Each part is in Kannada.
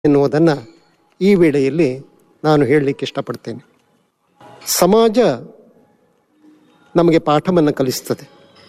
ಎನ್ನುವುದನ್ನು ಈ ವೇಳೆಯಲ್ಲಿ ನಾನು ಹೇಳಲಿಕ್ಕೆ ಇಷ್ಟಪಡ್ತೇನೆ ಸಮಾಜ ನಮಗೆ ಪಾಠವನ್ನು ಕಲಿಸ್ತದೆ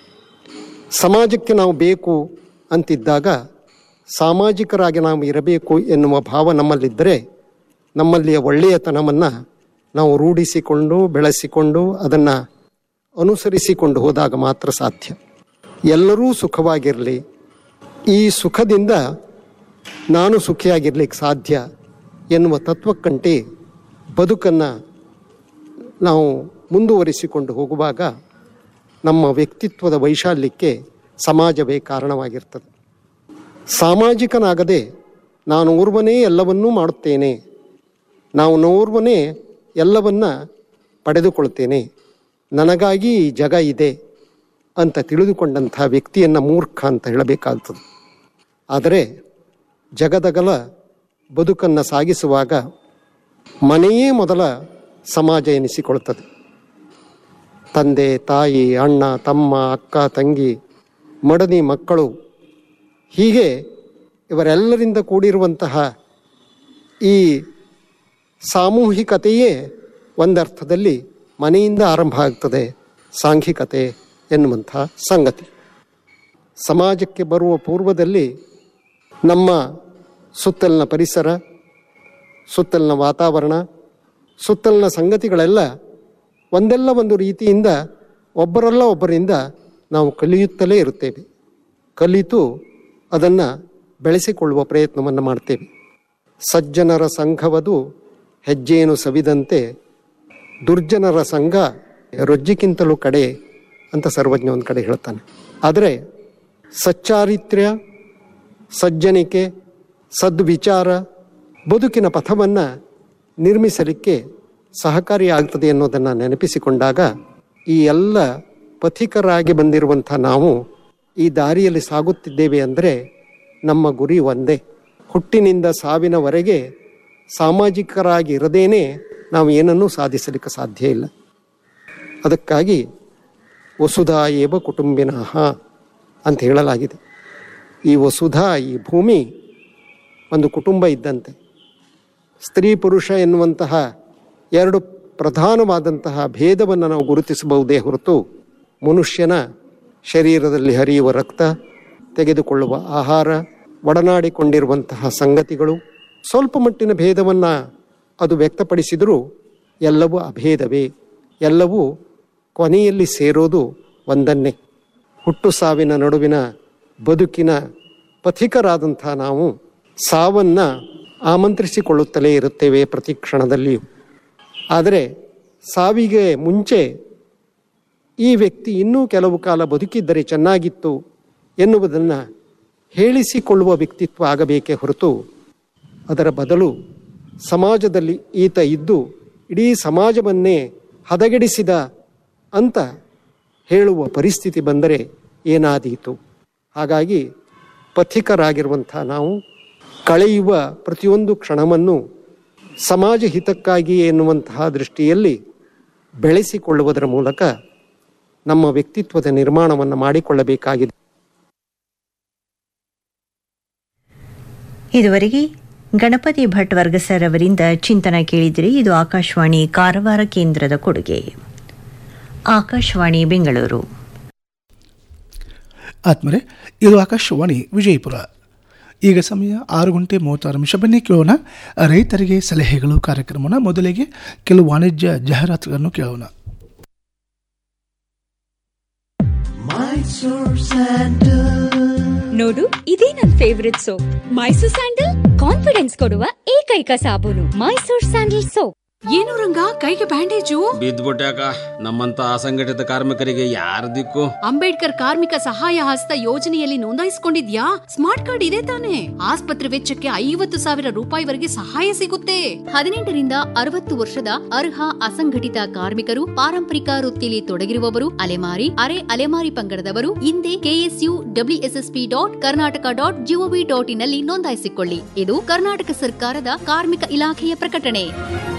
ಸಮಾಜಕ್ಕೆ ನಾವು ಬೇಕು ಅಂತಿದ್ದಾಗ ಸಾಮಾಜಿಕರಾಗಿ ನಾವು ಇರಬೇಕು ಎನ್ನುವ ಭಾವ ನಮ್ಮಲ್ಲಿದ್ದರೆ ನಮ್ಮಲ್ಲಿಯ ಒಳ್ಳೆಯತನವನ್ನು ನಾವು ರೂಢಿಸಿಕೊಂಡು ಬೆಳೆಸಿಕೊಂಡು ಅದನ್ನು ಅನುಸರಿಸಿಕೊಂಡು ಹೋದಾಗ ಮಾತ್ರ ಸಾಧ್ಯ ಎಲ್ಲರೂ ಸುಖವಾಗಿರಲಿ ಈ ಸುಖದಿಂದ ನಾನು ಸುಖಿಯಾಗಿರ್ಲಿಕ್ಕೆ ಸಾಧ್ಯ ಎನ್ನುವ ತತ್ವಕ್ಕಂಟಿ ಬದುಕನ್ನು ನಾವು ಮುಂದುವರಿಸಿಕೊಂಡು ಹೋಗುವಾಗ ನಮ್ಮ ವ್ಯಕ್ತಿತ್ವದ ವೈಶಾಲ್ಯಕ್ಕೆ ಸಮಾಜವೇ ಕಾರಣವಾಗಿರ್ತದೆ ಸಾಮಾಜಿಕನಾಗದೆ ನಾನು ಓರ್ವನೇ ಎಲ್ಲವನ್ನೂ ಮಾಡುತ್ತೇನೆ ನಾವು ನೋರ್ವನೇ ಎಲ್ಲವನ್ನ ಪಡೆದುಕೊಳ್ತೇನೆ ನನಗಾಗಿ ಈ ಜಗ ಇದೆ ಅಂತ ತಿಳಿದುಕೊಂಡಂಥ ವ್ಯಕ್ತಿಯನ್ನು ಮೂರ್ಖ ಅಂತ ಹೇಳಬೇಕಾಗ್ತದೆ ಆದರೆ ಜಗದಗಲ ಬದುಕನ್ನು ಸಾಗಿಸುವಾಗ ಮನೆಯೇ ಮೊದಲ ಸಮಾಜ ಎನಿಸಿಕೊಳ್ತದೆ ತಂದೆ ತಾಯಿ ಅಣ್ಣ ತಮ್ಮ ಅಕ್ಕ ತಂಗಿ ಮಡದಿ ಮಕ್ಕಳು ಹೀಗೆ ಇವರೆಲ್ಲರಿಂದ ಕೂಡಿರುವಂತಹ ಈ ಸಾಮೂಹಿಕತೆಯೇ ಒಂದರ್ಥದಲ್ಲಿ ಮನೆಯಿಂದ ಆರಂಭ ಆಗ್ತದೆ ಸಾಂಘಿಕತೆ ಎನ್ನುವಂಥ ಸಂಗತಿ ಸಮಾಜಕ್ಕೆ ಬರುವ ಪೂರ್ವದಲ್ಲಿ ನಮ್ಮ ಸುತ್ತಲಿನ ಪರಿಸರ ಸುತ್ತಲಿನ ವಾತಾವರಣ ಸುತ್ತಲಿನ ಸಂಗತಿಗಳೆಲ್ಲ ಒಂದೆಲ್ಲ ಒಂದು ರೀತಿಯಿಂದ ಒಬ್ಬರಲ್ಲ ಒಬ್ಬರಿಂದ ನಾವು ಕಲಿಯುತ್ತಲೇ ಇರುತ್ತೇವೆ ಕಲಿತು ಅದನ್ನು ಬೆಳೆಸಿಕೊಳ್ಳುವ ಪ್ರಯತ್ನವನ್ನು ಮಾಡ್ತೇವೆ ಸಜ್ಜನರ ಸಂಘವದು ಹೆಜ್ಜೆಯನ್ನು ಸವಿದಂತೆ ದುರ್ಜನರ ಸಂಘ ರೊಜ್ಜಿಗಿಂತಲೂ ಕಡೆ ಅಂತ ಸರ್ವಜ್ಞ ಒಂದು ಕಡೆ ಹೇಳ್ತಾನೆ ಆದರೆ ಸಚ್ಚಾರಿತ್ರ್ಯ ಸಜ್ಜನಿಕೆ ಸದ್ವಿಚಾರ ಬದುಕಿನ ಪಥವನ್ನು ನಿರ್ಮಿಸಲಿಕ್ಕೆ ಸಹಕಾರಿಯಾಗ್ತದೆ ಅನ್ನೋದನ್ನು ನೆನಪಿಸಿಕೊಂಡಾಗ ಈ ಎಲ್ಲ ಪಥಿಕರಾಗಿ ಬಂದಿರುವಂಥ ನಾವು ಈ ದಾರಿಯಲ್ಲಿ ಸಾಗುತ್ತಿದ್ದೇವೆ ಅಂದರೆ ನಮ್ಮ ಗುರಿ ಒಂದೇ ಹುಟ್ಟಿನಿಂದ ಸಾವಿನವರೆಗೆ ಸಾಮಾಜಿಕರಾಗಿ ಇರದೇನೆ ನಾವು ಏನನ್ನೂ ಸಾಧಿಸಲಿಕ್ಕೆ ಸಾಧ್ಯ ಇಲ್ಲ ಅದಕ್ಕಾಗಿ ವಸುಧಾ ಏವ ಕುಟುಂಬಿನಃ ಅಂತ ಹೇಳಲಾಗಿದೆ ಈ ವಸುಧಾ ಈ ಭೂಮಿ ಒಂದು ಕುಟುಂಬ ಇದ್ದಂತೆ ಸ್ತ್ರೀ ಪುರುಷ ಎನ್ನುವಂತಹ ಎರಡು ಪ್ರಧಾನವಾದಂತಹ ಭೇದವನ್ನು ನಾವು ಗುರುತಿಸಬಹುದೇ ಹೊರತು ಮನುಷ್ಯನ ಶರೀರದಲ್ಲಿ ಹರಿಯುವ ರಕ್ತ ತೆಗೆದುಕೊಳ್ಳುವ ಆಹಾರ ಒಡನಾಡಿಕೊಂಡಿರುವಂತಹ ಸಂಗತಿಗಳು ಸ್ವಲ್ಪ ಮಟ್ಟಿನ ಭೇದವನ್ನು ಅದು ವ್ಯಕ್ತಪಡಿಸಿದರೂ ಎಲ್ಲವೂ ಅಭೇದವೇ ಎಲ್ಲವೂ ಕೊನೆಯಲ್ಲಿ ಸೇರೋದು ಒಂದನ್ನೇ ಹುಟ್ಟು ಸಾವಿನ ನಡುವಿನ ಬದುಕಿನ ಪಥಿಕರಾದಂಥ ನಾವು ಸಾವನ್ನು ಆಮಂತ್ರಿಸಿಕೊಳ್ಳುತ್ತಲೇ ಇರುತ್ತೇವೆ ಪ್ರತಿ ಕ್ಷಣದಲ್ಲಿಯೂ ಆದರೆ ಸಾವಿಗೆ ಮುಂಚೆ ಈ ವ್ಯಕ್ತಿ ಇನ್ನೂ ಕೆಲವು ಕಾಲ ಬದುಕಿದ್ದರೆ ಚೆನ್ನಾಗಿತ್ತು ಎನ್ನುವುದನ್ನು ಹೇಳಿಸಿಕೊಳ್ಳುವ ವ್ಯಕ್ತಿತ್ವ ಆಗಬೇಕೇ ಹೊರತು ಅದರ ಬದಲು ಸಮಾಜದಲ್ಲಿ ಈತ ಇದ್ದು ಇಡೀ ಸಮಾಜವನ್ನೇ ಹದಗೆಡಿಸಿದ ಅಂತ ಹೇಳುವ ಪರಿಸ್ಥಿತಿ ಬಂದರೆ ಏನಾದೀತು ಹಾಗಾಗಿ ಪಥಿಕರಾಗಿರುವಂಥ ನಾವು ಕಳೆಯುವ ಪ್ರತಿಯೊಂದು ಕ್ಷಣವನ್ನು ಸಮಾಜ ಹಿತಕ್ಕಾಗಿ ಎನ್ನುವಂತಹ ದೃಷ್ಟಿಯಲ್ಲಿ ಬೆಳೆಸಿಕೊಳ್ಳುವುದರ ಮೂಲಕ ನಮ್ಮ ವ್ಯಕ್ತಿತ್ವದ ನಿರ್ಮಾಣವನ್ನು ಮಾಡಿಕೊಳ್ಳಬೇಕಾಗಿದೆ ಇದುವರೆಗೆ ಗಣಪತಿ ಭಟ್ ವರ್ಗಸರ್ ಅವರಿಂದ ಚಿಂತನ ಕೇಳಿದಿರಿ ಇದು ಆಕಾಶವಾಣಿ ಕಾರವಾರ ಕೇಂದ್ರದ ಕೊಡುಗೆ ಆಕಾಶವಾಣಿ ಬೆಂಗಳೂರು ಆತ್ಮರೆ ಇದು ಆಕಾಶವಾಣಿ ವಿಜಯಪುರ ಈಗ ಸಮಯ ಆರು ಗಂಟೆ ಮೂವತ್ತಾರು ನಿಮಿಷ ಬನ್ನಿ ಕೇಳೋಣ ರೈತರಿಗೆ ಸಲಹೆಗಳು ಕಾರ್ಯಕ್ರಮನ ಮೊದಲಿಗೆ ಕೆಲವು ವಾಣಿಜ್ಯ ಜಾಹೀರಾತುಗಳನ್ನು ಕೇಳೋಣ ನೋಡು ಇದೇ ನನ್ favourite soap Mysore sandal confidence ಕೊಡುವ ಏಕೈಕ ಸಾಬೂನು ಮೈಸೂರ್ ಸ್ಯಾಂಡಲ್ ಸೋಪ್ ಏನು ರಂಗ ಕೈಗೆ ಬ್ಯಾಂಡೇಜು ಬಿದ್ದ್ಬಿಟ್ಯಾಕ ನಮ್ಮಂತ ಅಸಂಘಟಿತ ಕಾರ್ಮಿಕರಿಗೆ ಯಾರ ದಿಕ್ಕು ಅಂಬೇಡ್ಕರ್ ಕಾರ್ಮಿಕ ಸಹಾಯ ಹಸ್ತ ಯೋಜನೆಯಲ್ಲಿ ನೋಂದಾಯಿಸಿಕೊಂಡಿದ್ಯಾ ಸ್ಮಾರ್ಟ್ ಕಾರ್ಡ್ ಇದೆ ತಾನೆ ಆಸ್ಪತ್ರೆ ವೆಚ್ಚಕ್ಕೆ ಐವತ್ತು ಸಾವಿರ ರೂಪಾಯಿವರೆಗೆ ಸಹಾಯ ಸಿಗುತ್ತೆ ಹದಿನೆಂಟರಿಂದ ಅರವತ್ತು ವರ್ಷದ ಅರ್ಹ ಅಸಂಘಟಿತ ಕಾರ್ಮಿಕರು ಪಾರಂಪರಿಕ ವೃತ್ತಿಲಿ ತೊಡಗಿರುವವರು ಅಲೆಮಾರಿ ಅರೆ ಅಲೆಮಾರಿ ಪಂಗಡದವರು ಹಿಂದೆ KSU WSSP dot Karnataka dot GOV dot ಇನ್ನಲ್ಲಿ ನೋಂದಾಯಿಸಿಕೊಳ್ಳಿ ಇದು ಕರ್ನಾಟಕ ಸರ್ಕಾರದ ಕಾರ್ಮಿಕ ಇಲಾಖೆಯ ಪ್ರಕಟಣೆ